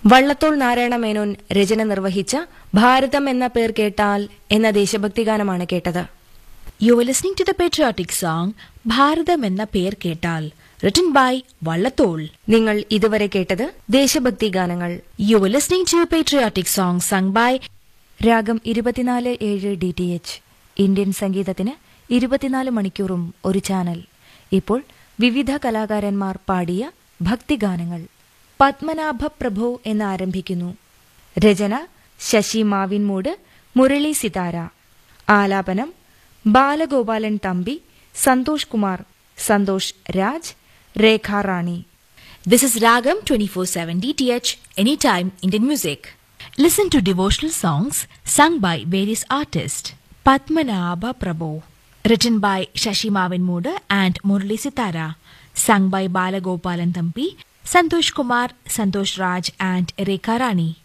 വള്ളത്തോൾ നാരായണ മേനോൻ രചന നിർവഹിച്ച ഭാരതം എന്ന പേർ കേട്ടാൽ എന്ന ദേശഭക്തി ഗാനമാണ് കേട്ടത് You were listening to the patriotic song Bharadam എന്ന പേർ കേട്ടാൽ written by വള്ളത്തോൾ നിങ്ങൾ ഇതുവരെ കേട്ടത് ദേശഭക്തി ഗാനങ്ങൾ You were listening to a patriotic song sung by രാഗം ഇരുപത്തിനാല് ഏഴ് ഡി ടി എച്ച് ഇന്ത്യൻ സംഗീതത്തിന് ഇരുപത്തിനാല് മണിക്കൂറും ഒരു ചാനൽ ഇപ്പോൾ വിവിധ കലാകാരന്മാർ പാടിയ ഭക്തിഗാനങ്ങൾ പത്മനാഭ പ്രഭു എന്ന് ആരംഭിക്കുന്നു രചന ശശി മാവിൻമൂട് മുരളി സിതാര ആലാപനം ബാലഗോപാലൻ തമ്പി സന്തോഷ് കുമാർ സന്തോഷ് രാജ് രേഖ റാണി This is Ragam 24/7 DTH Anytime Indian Music. Listen to devotional songs sung by various artists. Padmanabha Prabhu, written by Shashi Mavinmood and Murli Sitara, sung by Balagopalan Thampi, Santosh Kumar, Santosh Raj and Rekha Rani.